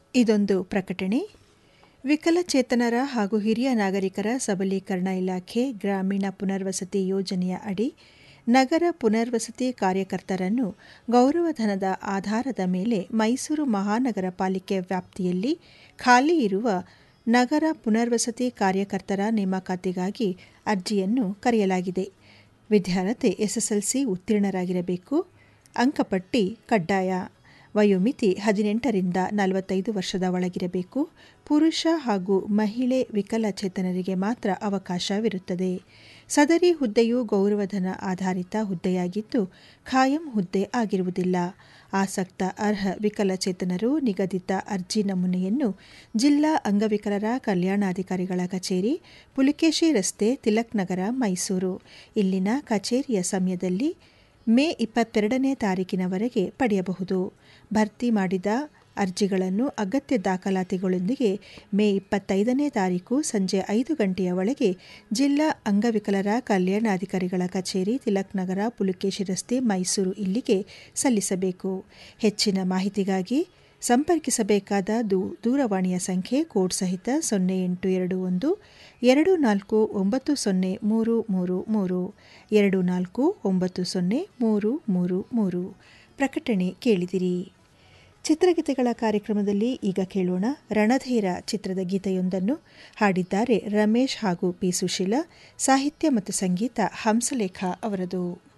ಇದೊಂದು ಪ್ರಕಟಣೆ ವಿಕಲಚೇತನರ ಹಾಗೂ ಹಿರಿಯ ನಾಗರಿಕರ ಸಬಲೀಕರಣ ಇಲಾಖೆ ಗ್ರಾಮೀಣ ಪುನರ್ವಸತಿ ಯೋಜನೆಯ ಅಡಿ ನಗರ ಪುನರ್ವಸತಿ ಕಾರ್ಯಕರ್ತರನ್ನು ಗೌರವಧನದ ಆಧಾರದ ಮೇಲೆ ಮೈಸೂರು ಮಹಾನಗರ ಪಾಲಿಕೆ ವ್ಯಾಪ್ತಿಯಲ್ಲಿ ಖಾಲಿ ಇರುವ ನಗರ ಪುನರ್ವಸತಿ ಕಾರ್ಯಕರ್ತರ ನೇಮಕಾತಿಗಾಗಿ ಅರ್ಜಿಯನ್ನು ಕರೆಯಲಾಗಿದೆ ವಿದ್ಯಾರ್ಥಿ ಎಸ್ಎಸ್ಎಲ್ಸಿ ಉತ್ತೀರ್ಣರಾಗಿರಬೇಕು ಅಂಕಪಟ್ಟಿ ಕಡ್ಡಾಯ ವಯೋಮಿತಿ ಹದಿನೆಂಟರಿಂದ ನಲವತ್ತೈದು ವರ್ಷದ ಒಳಗಿರಬೇಕು ಪುರುಷ ಹಾಗೂ ಮಹಿಳೆ ವಿಕಲಚೇತನರಿಗೆ ಮಾತ್ರ ಅವಕಾಶವಿರುತ್ತದೆ ಸದರಿ ಹುದ್ದೆಯು ಗೌರವಧನ ಆಧಾರಿತ ಹುದ್ದೆಯಾಗಿದ್ದು ಖಾಯಂ ಹುದ್ದೆ ಆಗಿರುವುದಿಲ್ಲ ಆಸಕ್ತ ಅರ್ಹ ವಿಕಲಚೇತನರು ನಿಗದಿತ ಅರ್ಜಿ ನಮೂನೆಯನ್ನು ಜಿಲ್ಲಾ ಅಂಗವಿಕಲರ ಕಲ್ಯಾಣಾಧಿಕಾರಿಗಳ ಕಚೇರಿ ಪುಲಿಕೇಶಿ ರಸ್ತೆ ತಿಲಕ್ ನಗರ ಮೈಸೂರು ಇಲ್ಲಿನ ಕಚೇರಿಯ ಸಮಯದಲ್ಲಿ ಮೇ ಇಪ್ಪತ್ತೆರಡನೇ ತಾರೀಕಿನವರೆಗೆ ಪಡೆಯಬಹುದು ಭರ್ತಿ ಮಾಡಿದ ಅರ್ಜಿಗಳನ್ನು ಅಗತ್ಯ ದಾಖಲಾತಿಗಳೊಂದಿಗೆ ಮೇ ಇಪ್ಪತ್ತೈದನೇ ತಾರೀಕು ಸಂಜೆ ಐದು ಗಂಟೆಯ ಒಳಗೆ ಜಿಲ್ಲಾ ಅಂಗವಿಕಲರ ಕಲ್ಯಾಣಾಧಿಕಾರಿಗಳ ಕಚೇರಿ ತಿಲಕ್ ನಗರ ಪುಲಿಕೇಶಿ ರಸ್ತೆ ಮೈಸೂರು ಇಲ್ಲಿಗೆ ಸಲ್ಲಿಸಬೇಕು ಹೆಚ್ಚಿನ ಮಾಹಿತಿಗಾಗಿ ಸಂಪರ್ಕಿಸಬೇಕಾದ ದೂ ದೂರವಾಣಿಯ ಸಂಖ್ಯೆ ಕೋಡ್ ಸಹಿತ ಸೊನ್ನೆ ಎಂಟು ಎರಡು ಒಂದು ಎರಡು ನಾಲ್ಕು ಒಂಬತ್ತು ಸೊನ್ನೆ ಮೂರು ಮೂರು ಮೂರು ಎರಡು ನಾಲ್ಕು ಒಂಬತ್ತು ಸೊನ್ನೆ ಮೂರು ಮೂರು ಮೂರು ಪ್ರಕಟಣೆ ಕೇಳಿದಿರಿ ಚಿತ್ರಗೀತೆಗಳ ಕಾರ್ಯಕ್ರಮದಲ್ಲಿ ಈಗ ಕೇಳೋಣ ರಣಧೀರ ಚಿತ್ರದ ಗೀತೆಯೊಂದನ್ನು ಹಾಡಿದ್ದಾರೆ ರಮೇಶ್ ಹಾಗೂ ಪಿ ಸುಶೀಲ ಸಾಹಿತ್ಯ ಮತ್ತು ಸಂಗೀತ ಹಂಸಲೇಖ ಅವರದು